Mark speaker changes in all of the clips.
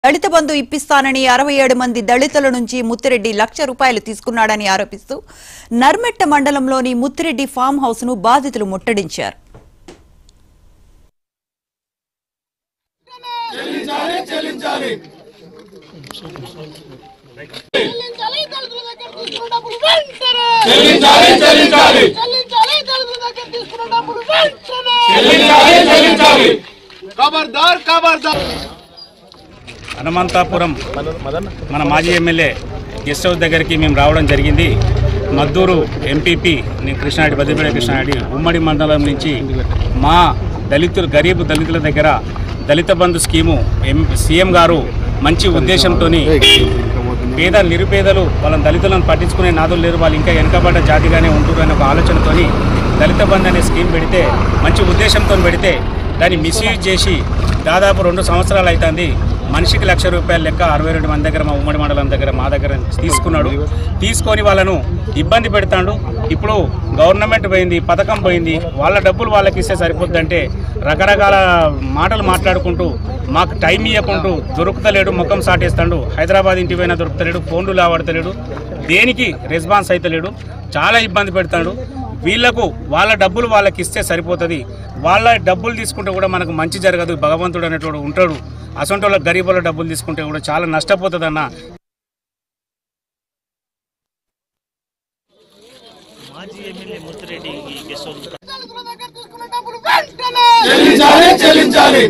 Speaker 1: దళిత బంధు ఇప్పిస్తానని అరవై ఏడు మంది దళితుల నుంచి ముత్తిరెడ్డి లక్ష రూపాయలు తీసుకున్నాడని ఆరోపిస్తూ నర్మెట్ట మండలంలోని ముత్తిరెడ్డి ఫామ్ హౌస్ ను బాధితులు ముట్టడించారు
Speaker 2: చెల్లించాలి దళితుల దగ్గర తీసుకున్న డబ్బులు వెంటనే
Speaker 3: చెల్లించాలి చెల్లించాలి
Speaker 2: చెల్లించాలి దళితుల దగ్గర తీసుకున్న డబ్బులు వెంటనే
Speaker 3: చెల్లించాలి చెల్లించాలి
Speaker 2: ఖబర్దార్ ఖబర్దార్
Speaker 4: హనుమంతాపురం మన మాజీ ఎమ్మెల్యే గెస్ట్ హౌస్ దగ్గరికి మేము రావడం జరిగింది మద్దూరు ఎంపీపీ నేను కృష్ణారెడ్డి బద్దిపేట కృష్ణారెడ్డి ఉమ్మడి మండలం నుంచి మా దళితులు గరీబ్ దళితుల దగ్గర దళిత బంధు స్కీము ఎం సీఎం గారు మంచి ఉద్దేశంతో పేద నిరుపేదలు వాళ్ళ దళితులను పట్టించుకునే నాదులు లేరు వాళ్ళు ఇంకా వెనుకబడ్డ జాతిగానే ఉంటారు అనే ఒక ఆలోచనతోని దళిత బంధు అనే స్కీమ్ పెడితే మంచి ఉద్దేశంతో పెడితే దాన్ని మిస్యూజ్ చేసి దాదాపు రెండు సంవత్సరాలు అవుతుంది మనిషికి లక్ష రూపాయల లెక్క అరవై రెండు మంది దగ్గర మా ఉమ్మడి మండలం దగ్గర మా దగ్గర తీసుకున్నాడు తీసుకొని వాళ్ళను ఇబ్బంది పెడతాడు ఇప్పుడు గవర్నమెంట్ పోయింది పథకం పోయింది వాళ్ళ డబ్బులు వాళ్ళకి ఇస్తే సరిపోద్దంటే రకరకాల మాటలు మాట్లాడుకుంటూ మాకు టైం ఇవ్వకుంటూ దొరుకుతలేడు ముఖం సాటేస్తాడు హైదరాబాద్ ఇంటి పోయినా దొరుకుతలేడు ఫోన్లు లావడతలేడు దేనికి రెస్పాన్స్ అయితలేడు చాలా ఇబ్బంది పెడతాడు వీళ్ళకు వాళ్ళ డబ్బులు వాళ్ళకి ఇస్తే సరిపోతుంది వాళ్ళ డబ్బులు తీసుకుంటే కూడా మనకు మంచి జరగదు భగవంతుడు అనేటోడు ఉంటాడు అసొంటి వాళ్ళ గరీబుల డబ్బులు తీసుకుంటే కూడా చాలా నష్టపోతుంది అన్న
Speaker 5: మాజీ ఎమ్మెల్యే ముత్తిరెడ్డి ఈ గెస్ట్ హౌస్
Speaker 2: దళితుల దగ్గర తీసుకున్న డబ్బులు వెంటనే
Speaker 3: చెల్లించాలి చెల్లించాలి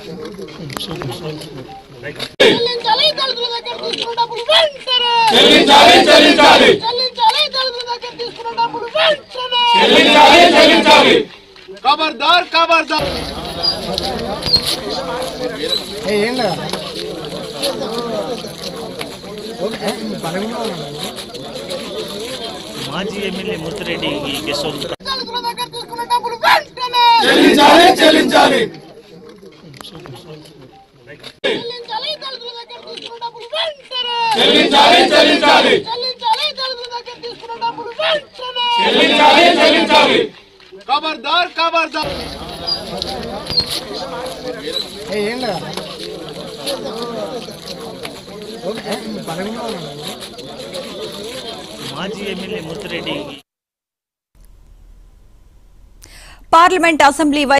Speaker 2: చెల్లించాలి దళితుల దగ్గర తీసుకున్న డబ్బులు వెంటనే
Speaker 3: చెల్లించాలి చెల్లించాలి
Speaker 2: చెల్లించాలి దళితుల దగ్గర తీసుకున్న డబ్బులు వెంటనే
Speaker 3: చెల్లించాలి చెల్లించాలి
Speaker 2: ఖబర్దార్ ఖబర్దార్
Speaker 5: మాజీ ఎమ్మెల్యే ముత్తిరెడ్డి ఈ గెస్ట్ హౌస్
Speaker 2: దళితుల దగ్గర తీసుకున్న డబ్బులు వెంటనే
Speaker 3: చెల్లించాలి చెల్లించాలి
Speaker 2: చెల్లించాలి దళితుల దగ్గర తీసుకున్న డబ్బులు వెంటనే
Speaker 3: చెల్లించాలి చెల్లించాలి
Speaker 2: చెల్లించాలి దళితుల దగ్గర తీసుకున్న డబ్బులు వెంటనే
Speaker 3: చెల్లించాలి చెల్లించాలి
Speaker 2: ఖబర్దార్ ఖబర్దార్
Speaker 5: మాజీ ఎమ్మెల్యే ముత్తిరెడ్డి
Speaker 1: పార్లమెంట్ అసెంబ్లీ